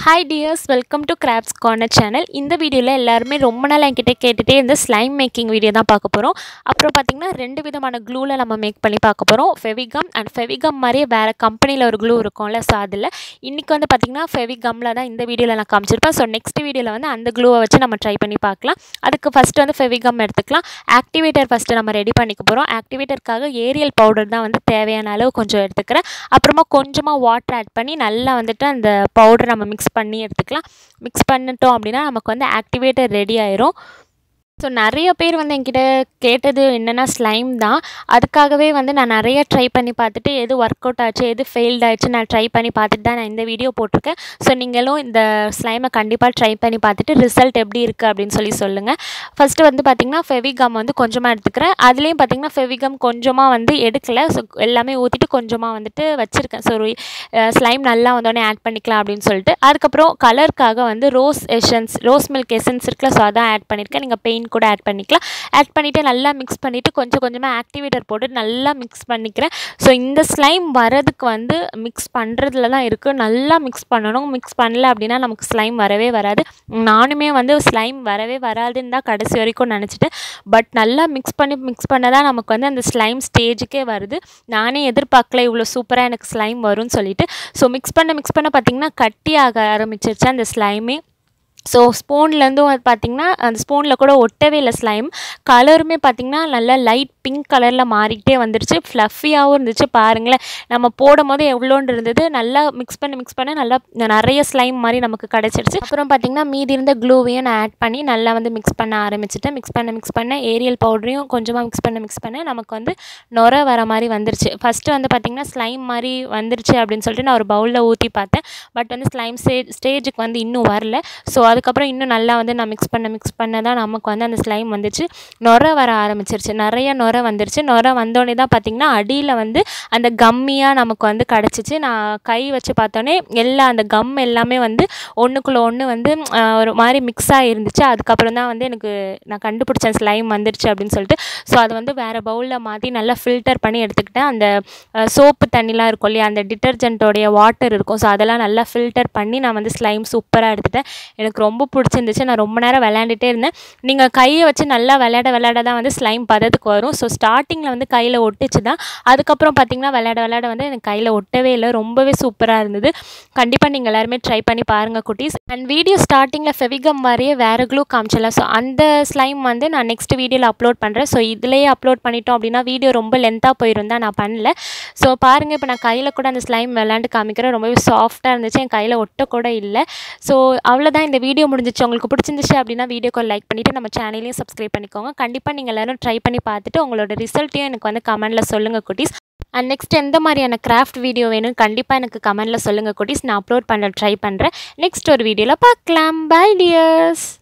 hi dears welcome to crafts corner channel இந்த வீடியோவில் எல்லாருமே ரொம்ப நாள் என்கிட்ட கேட்டுகிட்டே இருந்த ஸ்லைம் மேக்கிங் வீடியோ தான் பார்க்க போகிறோம் அப்புறம் பார்த்திங்கன்னா ரெண்டு விதமான க்ளூவில் நம்ம மேக் பண்ணி பார்க்க போகிறோம் ஃபெவிகம் அண்ட் ஃபெவிகம் மாதிரியே வேறு கம்பெனியில் ஒரு க்ளூ இருக்கும்ல ஸோ அதில் இன்றைக்கி வந்து பார்த்திங்கன்னா ஃபெவிகம்மில் தான் இந்த வீடியோவில் நான் காமிச்சிருப்பேன் ஸோ நெக்ஸ்ட் வீடியோவில் வந்து அந்த க்ளூவை வச்சு நம்ம ட்ரை பண்ணி பார்க்கலாம் அதுக்கு ஃபஸ்ட்டு வந்து ஃபெவிகம் எடுத்துக்கலாம் ஆக்டிவேட்டர் ஃபஸ்ட்டு நம்ம ரெடி பண்ணிக்க போகிறோம் ஆக்டிவேட்டருக்காக ஏரியல் பவுடர் தான் வந்து தேவையான அளவு கொஞ்சம் எடுத்துக்கிறேன் அப்புறமா கொஞ்சமாக வாட்டர் ஆட் பண்ணி நல்லா வந்துட்டு அந்த பவுடர் நம்ம மிக்ஸ் பண்ணி எடுத்துக்கலாம் மிக்ஸ் பண்ணிட்டோம் அப்படின்னா நமக்கு வந்து ஆக்டிவேட்டர் ரெடி ஆயிரும் ஸோ நிறைய பேர் வந்து என்கிட்ட கேட்டது என்னென்னா ஸ்லைம் தான் அதுக்காகவே வந்து நான் நிறைய ட்ரை பண்ணி பார்த்துட்டு எது ஒர்க் அவுட் ஆச்சு எது ஃபெயில்ட் ஆச்சு நான் ட்ரை பண்ணி பார்த்துட்டு தான் நான் இந்த வீடியோ போட்டிருக்கேன் ஸோ நீங்களும் இந்த ஸ்லைமை கண்டிப்பாக ட்ரை பண்ணி பார்த்துட்டு ரிசல்ட் எப்படி இருக்குது அப்படின்னு சொல்லி சொல்லுங்கள் ஃபஸ்ட்டு வந்து பார்த்திங்கன்னா ஃபெவிகம் வந்து கொஞ்சமாக எடுத்துக்கிறேன் அதுலேயும் பார்த்திங்கன்னா ஃபெவிகம் கொஞ்சமாக வந்து எடுக்கலை ஸோ எல்லாமே ஊற்றிட்டு கொஞ்சமாக வந்துட்டு வச்சுருக்கேன் ஸோ ஸ்லைம் நல்லா வந்தோடனே ஆட் பண்ணிக்கலாம் அப்படின்னு சொல்லிட்டு அதுக்கப்புறம் கலருக்காக வந்து rose essence rose milk essence இருக்குல்ல ஸோ அதான் ஆட் பண்ணியிருக்கேன் நீங்கள் பெயிண்ட் கூட ஆட் பண்ணிக்கலாம் ஆட் பண்ணிவிட்டு நல்லா மிக்ஸ் பண்ணிவிட்டு கொஞ்சம் கொஞ்சமாக ஆக்டிவேட்டர் போட்டு நல்லா மிக்ஸ் பண்ணிக்கிறேன் ஸோ இந்த ஸ்லைம் வரதுக்கு வந்து மிக்ஸ் பண்ணுறதுல தான் இருக்குது நல்லா மிக்ஸ் பண்ணணும் மிக்ஸ் பண்ணல அப்படின்னா நமக்கு ஸ்லைம் வரவே வராது நானுமே வந்து ஸ்லைம் வரவே வராதுன்னு தான் கடைசி வரைக்கும் நினச்சிட்டேன் பட் நல்லா மிக்ஸ் பண்ணி மிக்ஸ் பண்ண தான் நமக்கு வந்து அந்த ஸ்லைம் ஸ்டேஜுக்கே வருது நானே எதிர்பார்க்கல இவ்வளோ சூப்பராக எனக்கு ஸ்லைம் வரும்னு சொல்லிட்டு ஸோ மிக்ஸ் பண்ண மிக்ஸ் பண்ண பார்த்திங்கன்னா கட்டி ஆக ஆரம்பிச்சிருச்சு அந்த ஸ்லைமே ஸோ ஸ்பூன்லேருந்தும் அது பார்த்திங்கன்னா அந்த ஸ்பூனில் கூட ஒட்டவே இல்லை ஸ்லைம் கலருமே பார்த்திங்கன்னா நல்லா லைட் பிங்க் கலரில் மாறிக்கிட்டே வந்துருச்சு ஃப்ளஃபியாகவும் இருந்துச்சு பாருங்களேன் நம்ம போடும் போது எவ்வளோன்னு இருந்தது நல்லா மிக்ஸ் பண்ணி மிக்ஸ் பண்ண நல்லா நிறைய ஸ்லைம் மாதிரி நமக்கு கிடச்சிருச்சு அப்புறம் பார்த்திங்கன்னா மீதி இருந்த க்ளூவையும் நான் ஆட் பண்ணி நல்லா வந்து மிக்ஸ் பண்ண ஆரம்பிச்சிட்டேன் மிக்ஸ் பண்ண மிக்ஸ் பண்ண ஏரியல் பவுடரையும் கொஞ்சமாக மிக்ஸ் பண்ண மிக்ஸ் பண்ண நமக்கு வந்து நுர வர மாதிரி வந்துருச்சு ஃபஸ்ட்டு வந்து பார்த்திங்கன்னா ஸ்லைம் மாதிரி வந்துருச்சு அப்படின்னு சொல்லிட்டு நான் ஒரு பவுலில் ஊற்றி பார்த்தேன் பட் வந்து ஸ்லைம் ஸ்டே ஸ்டேஜுக்கு வந்து இன்னும் வரல ஸோ அதுக்கப்புறம் இன்னும் நல்லா வந்து நான் மிக்ஸ் பண்ண மிக்ஸ் பண்ண தான் நமக்கு வந்து அந்த ஸ்லைம் வந்துச்சு நுர வர ஆரம்பிச்சிருச்சு நிறைய நுர வந்துருச்சு நுர வந்தோடனே தான் பார்த்திங்கன்னா அடியில் வந்து அந்த கம்மியாக நமக்கு வந்து கிடச்சிச்சு நான் கை வச்சு பார்த்தோன்னே எல்லா அந்த கம் எல்லாமே வந்து ஒன்றுக்குள்ளே ஒன்று வந்து ஒரு மாதிரி மிக்ஸ் ஆகிருந்துச்சு அதுக்கப்புறம் தான் வந்து எனக்கு நான் கண்டுபிடிச்சேன் ஸ்லைம் வந்துருச்சு அப்படின்னு சொல்லிட்டு ஸோ அதை வந்து வேறு பவுலில் மாற்றி நல்லா ஃபில்டர் பண்ணி எடுத்துக்கிட்டேன் அந்த சோப்பு தண்ணிலாம் இருக்கும் இல்லையா அந்த டிட்டர்ஜென்ட்டோடைய வாட்டர் இருக்கும் ஸோ அதெல்லாம் நல்லா ஃபில்டர் பண்ணி நான் வந்து ஸ்லைம் சூப்பராக எடுத்துட்டேன் எனக்கு ரொம்ப பிடிச்சிருந்துச்சு நான் ரொம்ப நேரம் விளையாண்டுட்டே இருந்தேன் நீங்கள் கையை வச்சு நல்லா விளையாட விளையாட தான் வந்து ஸ்லைம் பதத்துக்கு வரும் ஸோ ஸ்டார்டிங்கில் வந்து கையில் ஒட்டிச்சு தான் அதுக்கப்புறம் பார்த்திங்கன்னா விளையாட விளையாட வந்து எனக்கு கையில் ஒட்டவே இல்லை ரொம்பவே சூப்பராக இருந்தது கண்டிப்பாக நீங்கள் எல்லாருமே ட்ரை பண்ணி பாருங்கள் குட்டீஸ் அண்ட் வீடியோ ஸ்டார்டிங்கில் ஃபெவிகம் மாதிரியே வேறு க்ளூ காமிச்சிடலாம் ஸோ அந்த ஸ்லைம் வந்து நான் நெக்ஸ்ட் வீடியோவில் அப்லோட் பண்ணுறேன் ஸோ இதுலேயே அப்லோட் பண்ணிட்டோம் அப்படின்னா வீடியோ ரொம்ப லென்த்தாக போயிருந்தா நான் பண்ணல ஸோ பாருங்கள் இப்போ நான் கையில் கூட அந்த ஸ்லைம் விளையாண்டு காமிக்கிறேன் ரொம்பவே சாஃப்டாக இருந்துச்சு என் கையில் ஒட்ட கூட இல்லை ஸோ அவ்வளோதான் இந்த வீடியோ முடிஞ்சிச்சு உங்களுக்கு பிடிச்சிருந்துச்சு அப்படின்னா வீடியோக்கு லைக் பண்ணிவிட்டு நம்ம சேனலையும் சப்ஸ்கிரைப் பண்ணிக்கோங்க கண்டிப்பாக நீங்கள் எல்லோரும் ட்ரை பண்ணி பார்த்துட்டு உங்களோட ரிசல்ட்டையும் எனக்கு வந்து கமெண்ட்டில் சொல்லுங்கள் குட்டீஸ் அண்ட் நெக்ஸ்ட் எந்த மாதிரியான கிராஃப்ட் வீடியோ வேணும் கண்டிப்பாக எனக்கு கமெண்ட்டில் சொல்லுங்கள் குட்டீஸ் நான் அப்லோட் பண்ண ட்ரை பண்ணுறேன் நெக்ஸ்ட் ஒரு வீடியோவில் பார்க்கலாம் பை டியர்ஸ்